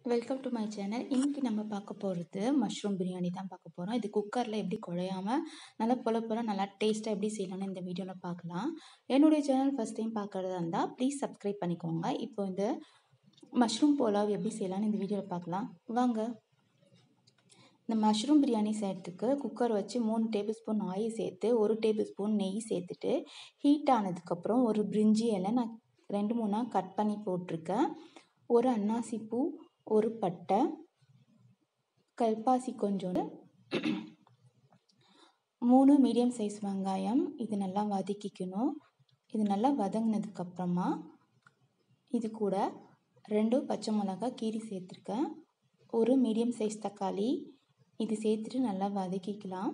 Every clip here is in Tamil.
வெல்கம் டு மை சேனல் இன்னைக்கு நம்ம பார்க்க போகிறது மஷ்ரூம் பிரியாணி தான் பார்க்க போகிறோம் இது குக்கரில் எப்படி குழையாமல் நல்லா பொல பொல நல்லா டேஸ்ட்டாக எப்படி செய்யலாம்னு இந்த வீடியோவில் பார்க்கலாம் என்னுடைய சேனல் ஃபஸ்ட் டைம் பார்க்குறதா இருந்தால் ப்ளீஸ் சப்ஸ்கிரைப் பண்ணிக்கோங்க இப்போ இந்த மஷ்ரூம் புலாவ் எப்படி செய்யலாம்னு இந்த வீடியோவில் பார்க்கலாம் வாங்க இந்த மஷ்ரூம் பிரியாணி செய்கிறதுக்கு குக்கர் வச்சு மூணு டேபிள் ஸ்பூன் ஆயில் சேர்த்து ஒரு டேபிள் ஸ்பூன் நெய் சேர்த்துட்டு ஹீட் ஆனதுக்கப்புறம் ஒரு பிரிஞ்சி இலை நான் ரெண்டு மூணாக கட் பண்ணி போட்டிருக்கேன் ஒரு அன்னாசி பூ ஒரு பட்டை கல்பாசி கொஞ்சோண்டு மூணு மீடியம் சைஸ் வெங்காயம் இது நல்லா வதக்கிக்கணும் இது நல்லா வதங்கினதுக்கப்புறமா இது கூட ரெண்டு பச்சை மிளகா கீரி சேர்த்துருக்கேன் ஒரு மீடியம் சைஸ் தக்காளி இது சேர்த்துட்டு நல்லா வதக்கிக்கலாம்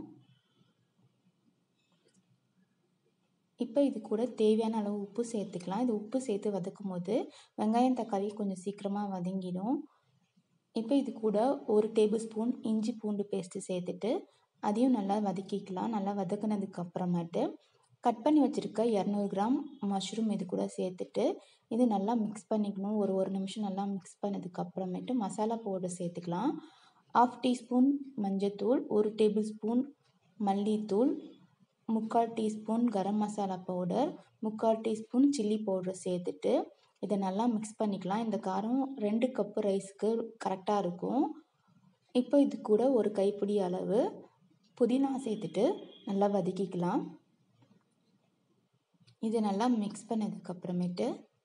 இப்போ இது கூட தேவையான அளவு உப்பு சேர்த்துக்கலாம் இது உப்பு சேர்த்து வதக்கும் போது வெங்காயம் தக்காளி கொஞ்சம் சீக்கிரமாக வதங்கிடும் இப்போ இது கூட ஒரு டேபிள் ஸ்பூன் இஞ்சி பூண்டு பேஸ்ட்டு சேர்த்துட்டு அதையும் நல்லா வதக்கிக்கலாம் நல்லா வதக்குனதுக்கு அப்புறமேட்டு கட் பண்ணி வச்சுருக்க இரநூறு கிராம் மஷ்ரூம் இது கூட சேர்த்துட்டு இது நல்லா மிக்ஸ் பண்ணிக்கணும் ஒரு ஒரு நிமிஷம் நல்லா மிக்ஸ் பண்ணதுக்கு அப்புறமேட்டு மசாலா பவுடர் சேர்த்துக்கலாம் ஆஃப் டீஸ்பூன் மஞ்சத்தூள் ஒரு டேபிள் ஸ்பூன் மல்லித்தூள் முக்கால் டீஸ்பூன் கரம் மசாலா பவுடர் முக்கால் டீஸ்பூன் சில்லி பவுடர் சேர்த்துட்டு இதை நல்லா மிக்ஸ் பண்ணிக்கலாம் இந்த காரம் ரெண்டு கப்பு ரைஸுக்கு கரெக்டாக இருக்கும் இப்போ இது கூட ஒரு கைப்பிடி அளவு புதினா சேர்த்துட்டு நல்லா வதக்கிக்கலாம் இது நல்லா மிக்ஸ் பண்ணதுக்கப்புறமேட்டு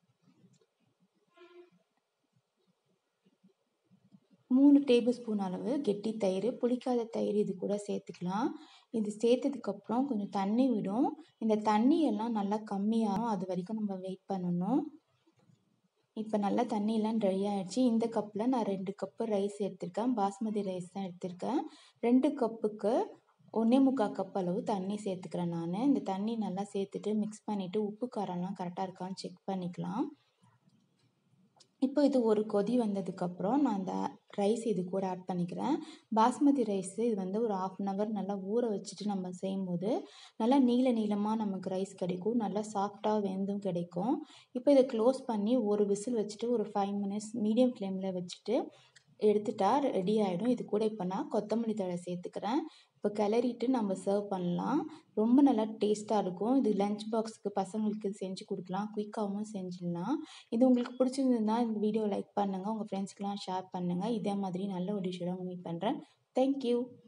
மூணு டேபிள் ஸ்பூன் அளவு கெட்டி தயிர் புளிக்காத தயிர் இது கூட சேர்த்துக்கலாம் இது சேர்த்ததுக்கப்புறம் கொஞ்சம் தண்ணி விடும் இந்த தண்ணி எல்லாம் நல்லா கம்மியாகும் அது வரைக்கும் நம்ம வெயிட் பண்ணணும் இப்போ நல்லா தண்ணியெல்லாம் ட்ரை ஆகிடுச்சு இந்த கப்பில் நான் ரெண்டு கப்பு ரைஸ் எடுத்திருக்கேன் பாஸ்மதி ரைஸ் தான் எடுத்திருக்கேன் ரெண்டு கப்புக்கு ஒன்றே முக்கால் கப் அளவு தண்ணி சேர்த்துக்கிறேன் நான் இந்த தண்ணி நல்லா சேர்த்துட்டு மிக்ஸ் பண்ணிவிட்டு உப்பு காரம்லாம் கரெக்டாக இருக்கான்னு செக் பண்ணிக்கலாம் இப்போ இது ஒரு கொதி வந்ததுக்கப்புறம் நான் அந்த ரைஸ் இது கூட ஆட் பண்ணிக்கிறேன் பாஸ்மதி ரைஸு இது வந்து ஒரு ஆஃப் அன் ஹவர் நல்லா ஊற வச்சுட்டு நம்ம செய்யும்போது நல்லா நீள நீளமாக நமக்கு ரைஸ் கிடைக்கும் நல்லா சாஃப்டாக வெந்தும் கிடைக்கும் இப்போ இதை க்ளோஸ் பண்ணி ஒரு விசில் வச்சுட்டு ஒரு ஃபைவ் மினிட்ஸ் மீடியம் ஃப்ளேமில் வச்சுட்டு எடுத்துட்டா ரெடி ஆகிடும் இது கூட இப்போ நான் கொத்தமல்லி தழை சேர்த்துக்கிறேன் இப்போ கிளறிட்டு நம்ம சர்வ் பண்ணலாம் ரொம்ப நல்லா டேஸ்ட்டாக இருக்கும் இது லஞ்ச் பாக்ஸுக்கு பசங்களுக்கு செஞ்சு கொடுக்கலாம் குயிக்காகவும் செஞ்சிடலாம் இது உங்களுக்கு பிடிச்சிருந்ததுன்னா இந்த வீடியோ லைக் பண்ணுங்கள் உங்கள் ஃப்ரெண்ட்ஸ்க்கெலாம் ஷேர் பண்ணுங்கள் இதே மாதிரி நல்ல ஒரு டிஷ்ஷோட மீட் பண்ணுறேன் தேங்க்யூ